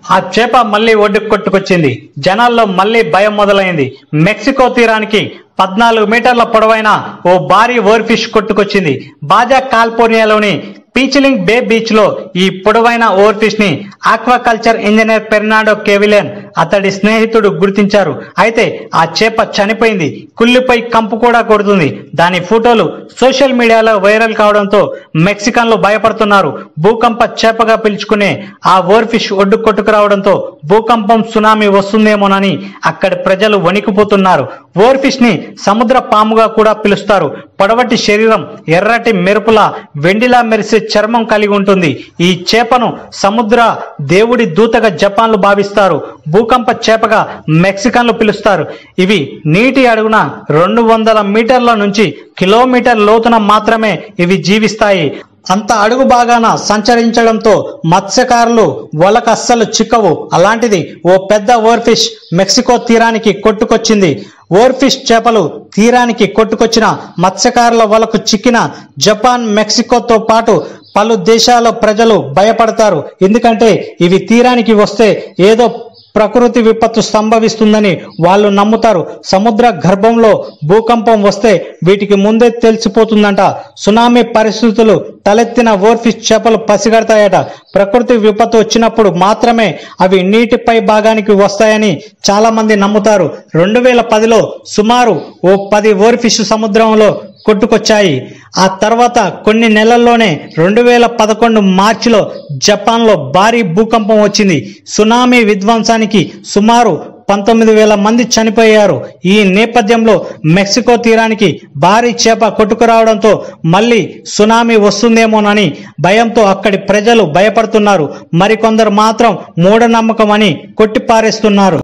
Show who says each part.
Speaker 1: ఆ చేప మళ్ళీ ఒడ్డుకు కొట్టుకొచ్చింది జనాల్లో మళ్ళీ భయం మొదలైంది మెక్సికో తీరానికి పద్నాలుగు మీటర్ల పొడవైన ఓ భారీ ఓర్ ఫిష్ కొట్టుకొచ్చింది బాజా కాలిఫోర్నియాలోని పీచిలింగ్ బే బీచ్ లో ఈ పొడవైన ఓవర్ ఫిష్ ని ఆక్వాకల్చర్ ఇంజనీర్ పెర్నాడో కెవిలియన్ అతడి స్నేహితుడు గుర్తించారు అయితే ఆ చేప చనిపోయింది కుళ్ళిపై కంపు కూడా కొడుతుంది దాని ఫోటోలు సోషల్ మీడియాలో వైరల్ కావడంతో మెక్సికన్లు భయపడుతున్నారు భూకంప చేపగా పిలుచుకునే ఆ ఓవర్ ఫిష్ ఒడ్డు కొట్టుకురావడంతో భూకంపం సునామీ వస్తుందేమోనని అక్కడి ప్రజలు వణికిపోతున్నారు ఓవర్ ఫిష్ ని సముద్ర పాముగా కూడా పిలుస్తారు పొడవటి శరీరం ఎర్రటి మెరుపుల వెండిలా మెరిసే చర్మం కలిగి ఉంటుంది ఈ చేపను సముద్ర దేవుడి దూతగా జపాన్లు భావిస్తారు భూకంప చేపగా మెక్సికన్లు పిలుస్తారు ఇవి నీటి అడుగున రెండు వందల మీటర్ల నుంచి కిలోమీటర్ లోతున మాత్రమే ఇవి జీవిస్తాయి అంత అడుగు బాగాన సంచరించడంతో మత్స్యకారులు వలకు అస్సలు చిక్కవు అలాంటిది ఓ పెద్ద ఓర్ఫిష్ మెక్సికో తీరానికి కొట్టుకొచ్చింది ఓర్ఫిష్ చేపలు తీరానికి కొట్టుకొచ్చిన మత్స్యకారుల వలకు చిక్కిన జపాన్ మెక్సికోతో పాటు పలు దేశాల ప్రజలు భయపడతారు ఎందుకంటే ఇవి తీరానికి వస్తే ఏదో ప్రకృతి విపత్తు సంభవిస్తుందని వాళ్ళు నమ్ముతారు సముద్ర గర్భంలో భూకంపం వస్తే వీటికి ముందే తెలిసిపోతుందంట సునామీ పరిస్థితులు తలెత్తిన ఓర్ఫిష్ చేపలు పసిగడతాయట ప్రకృతి విపత్తు వచ్చినప్పుడు మాత్రమే అవి నీటిపై భాగానికి వస్తాయని చాలా మంది నమ్ముతారు రెండు వేల పదిలో సుమారు ఓ పది ఓర్ఫిష్ సముద్రంలో కొట్టుకొచ్చాయి ఆ తర్వాత కొన్ని నెలల్లోనే రెండు వేల పదకొండు మార్చిలో జపాన్లో భారీ భూకంపం వచ్చింది సునామీ విధ్వంసానికి సుమారు పంతొమ్మిది వేల మంది చనిపోయారు ఈ నేపథ్యంలో మెక్సికో తీరానికి భారీ చేప కొట్టుకురావడంతో మళ్ళీ సునామీ వస్తుందేమోనని భయంతో అక్కడి ప్రజలు భయపడుతున్నారు మరికొందరు మాత్రం మూఢనమ్మకం అని కొట్టిపారేస్తున్నారు